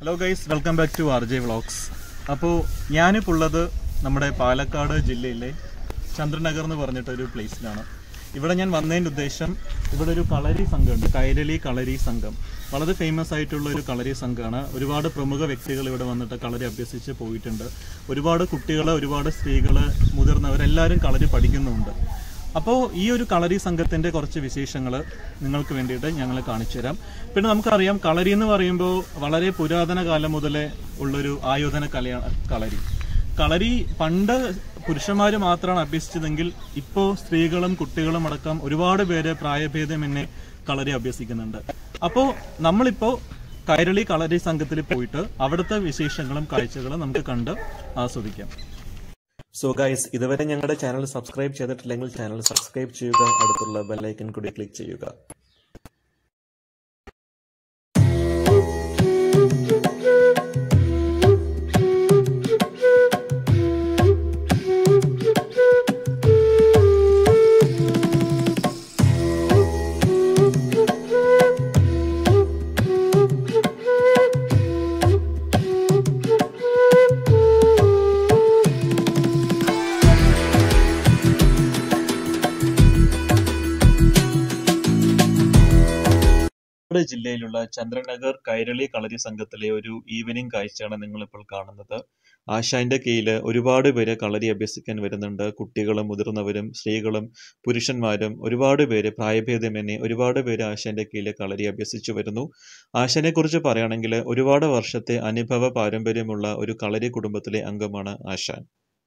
Hello guys welcome back to R J vlogs അപ്പോൾ ഞാനിപ്പോൾ ഉള്ളത് നമ്മുടെ പാലക്കാട് ജില്ലയിലെ ചന്ദ്രനഗർ എന്ന് പറഞ്ഞിട്ടൊരു പ്ലേസിലാണ് ഇവിടെ ഞാൻ വന്നതിൻ്റെ ഉദ്ദേശം ഇവിടെ ഒരു കളരി സംഘമുണ്ട് കൈരളി കളരി സംഘം വളരെ ഫേമസ് ആയിട്ടുള്ള ഒരു കളരി സംഘമാണ് ഒരുപാട് പ്രമുഖ വ്യക്തികൾ ഇവിടെ വന്നിട്ട് കളരി അഭ്യസിച്ച് പോയിട്ടുണ്ട് ഒരുപാട് കുട്ടികൾ ഒരുപാട് സ്ത്രീകൾ മുതിർന്നവരെല്ലാവരും കളരി പഠിക്കുന്നുമുണ്ട് അപ്പോൾ ഈ ഒരു കളരി സംഘത്തിന്റെ കുറച്ച് വിശേഷങ്ങൾ നിങ്ങൾക്ക് വേണ്ടിയിട്ട് ഞങ്ങൾ കാണിച്ചു തരാം പിന്നെ നമുക്കറിയാം കളരി എന്ന് പറയുമ്പോൾ വളരെ പുരാതന കാലം മുതലേ ഉള്ളൊരു ആയോധന കലയാണ് കളരി കളരി പണ്ട് പുരുഷന്മാർ മാത്രമാണ് അഭ്യസിച്ചതെങ്കിൽ ഇപ്പോൾ സ്ത്രീകളും കുട്ടികളും അടക്കം ഒരുപാട് പേര് പ്രായഭേദമെന്നെ കളരി അഭ്യസിക്കുന്നുണ്ട് അപ്പോൾ നമ്മളിപ്പോൾ കൈരളി കളരി സംഘത്തിൽ പോയിട്ട് അവിടുത്തെ വിശേഷങ്ങളും കാഴ്ചകളും നമുക്ക് കണ്ട് ആസ്വദിക്കാം സോ ഗൈസ് ഇതുവരെ ഞങ്ങളുടെ ചാനൽ സബ്സ്ക്രൈബ് ചെയ്തിട്ടില്ലെങ്കിൽ ചാനൽ സബ്സ്ക്രൈബ് ചെയ്യുക അടുത്തുള്ള ബെല്ലൈക്കൺ കൂടി ക്ലിക്ക് ചെയ്യുക പാലക്കാട് ജില്ലയിലുള്ള ചന്ദ്രനഗർ കൈരളി കളരി സംഘത്തിലെ ഒരു ഈവനിങ് കാഴ്ചയാണ് നിങ്ങളിപ്പോൾ കാണുന്നത് ആശാന്റെ കീഴിൽ ഒരുപാട് പേര് കളരി അഭ്യസിക്കാൻ വരുന്നുണ്ട് കുട്ടികളും മുതിർന്നവരും സ്ത്രീകളും പുരുഷന്മാരും ഒരുപാട് പേര് പ്രായഭേദമന്യേ ഒരുപാട് പേര് ആശാന്റെ കീഴിൽ കളരി അഭ്യസിച്ചു വരുന്നു ആശാനെ കുറിച്ച് പറയുകയാണെങ്കിൽ ഒരുപാട് വർഷത്തെ അനുഭവ പാരമ്പര്യമുള്ള ഒരു കളരി കുടുംബത്തിലെ അംഗമാണ് ആശാൻ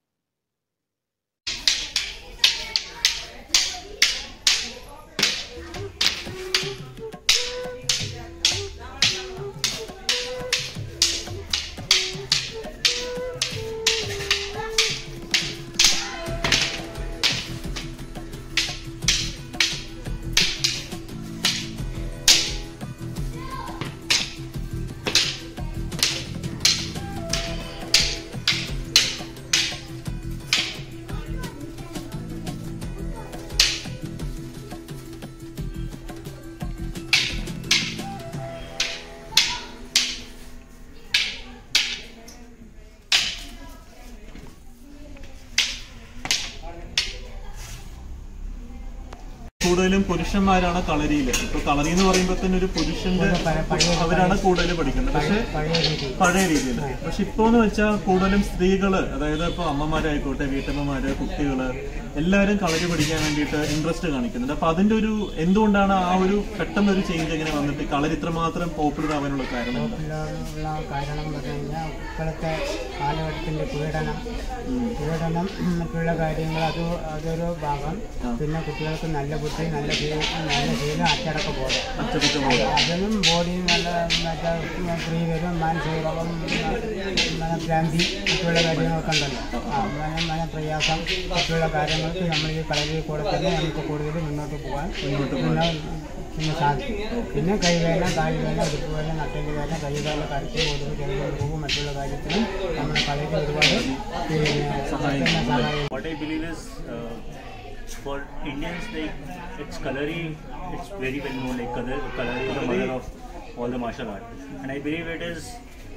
കൂടുതലും പുരുഷന്മാരാണ് കളരിയിൽ ഇപ്പൊ കളരി എന്ന് പറയുമ്പോൾ തന്നെ ഒരു പുരുഷന്റെ അവരാണ് കൂടുതൽ പഠിക്കുന്നത് പക്ഷെ പഴയ രീതിയിൽ പക്ഷെ ഇപ്പോ എന്ന് വെച്ചാൽ കൂടുതലും സ്ത്രീകള് അതായത് ഇപ്പൊ അമ്മമാരായിക്കോട്ടെ വീട്ടമ്മമാര് കുട്ടികള് എല്ലാവരും കളരി പഠിക്കാൻ വേണ്ടിയിട്ട് ഇൻട്രസ്റ്റ് കാണിക്കുന്നുണ്ട് അപ്പൊ അതിന്റെ ഒരു എന്തുകൊണ്ടാണ് ആ ഒരു പെട്ടെന്ന് ഒരു ചേഞ്ച് എങ്ങനെ വന്നിട്ട് കളരി ഇത്രമാത്രം പോപ്പുലർ ആവാനുള്ള കാരണം എന്താ? ഉള്ള കാരണം എന്ന് പറഞ്ഞു കഴിഞ്ഞാൽ ഇപ്പോഴത്തെ കാലഘട്ടത്തിൻ്റെ പീഡനം പീഡനം മറ്റുള്ള കാര്യങ്ങൾ അത് അതൊരു ഭാഗം പിന്നെ കുട്ടികൾക്ക് നല്ല ബുദ്ധി നല്ല ശീലം നല്ല ശീലം അച്ചടക്ക ബോധം അച്ചടിച്ച പോലെ അതിനും ബോഡി നല്ല മറ്റേ ഫ്രീ വരും മാനസിക രോഗം മനഭ്രാന്തി മറ്റുള്ള കാര്യങ്ങളൊക്കെ ഉണ്ടല്ലോ ആ മന മനപ്രയാസം മറ്റുള്ള കാര്യങ്ങൾക്ക് നമ്മൾ ഈ കളരിയിൽ കൂടെ തന്നെ നമുക്ക് കൂടുതൽ മുന്നോട്ട് പോകാൻ പിന്നെ പിന്നെ സാധിക്കും പിന്നെ കൈവേല കാൽവേല ഇടുപ്പ് വേല നട്ടല് വേല കൈവേല കരച്ച് കൊടുക്കും ചെറുപ്പം പോകും മറ്റുള്ള കാര്യത്തിനും നമ്മുടെ കളരി ഒരുപാട് പിന്നെ പിന്നെ സഹായം What I believe is uh, for Indians, like it's Kalari, it's very well known. Like Kalari, Kalari is the mother of all the martial art, and I believe it is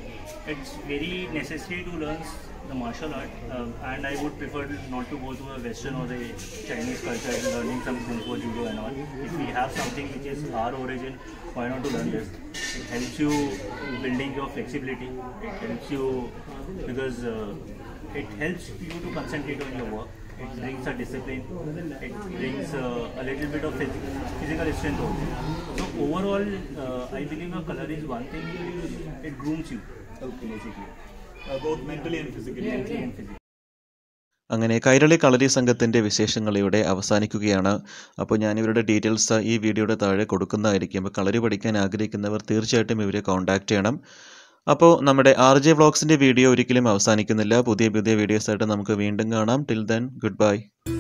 it's very necessary to learn the martial art. Um, and I would prefer not to go to a Western or the Chinese culture and learning some kung fu, judo, and all. If we have something which is our origin, why not to learn this? It helps you building your flexibility. It helps you because. Uh, it helps you to concentrate on your work. It brings a discipline. It brings uh, a little bit of phys- physical strength also. So overall, uh, I believe a color is one thing. It grooms you, basically, both mentally and physically mentally and physically. അങ്ങനെ കൈരളി കളരി സംഘത്തിൻ്റെ വിശേഷങ്ങൾ ഇവിടെ അവസാനിക്കുകയാണ് അപ്പോൾ ഞാൻ ഇവരുടെ details ഈ വീഡിയോയുടെ താഴെ കൊടുക്കുന്നതായിരിക്കും അപ്പോൾ കളരി പഠിക്കാൻ ആഗ്രഹിക്കുന്നവർ തീർച്ചയായിട്ടും ഇവരെ കോൺടാക്റ്റ് ചെയ്യണം അപ്പോൾ നമ്മുടെ ആർ ജെ വ്ളോഗ്സിൻ്റെ വീഡിയോ ഒരിക്കലും അവസാനിക്കുന്നില്ല പുതിയ പുതിയ വീഡിയോസായിട്ട് നമുക്ക് വീണ്ടും കാണാം ടിൽ ദെൻ ഗുഡ് ബൈ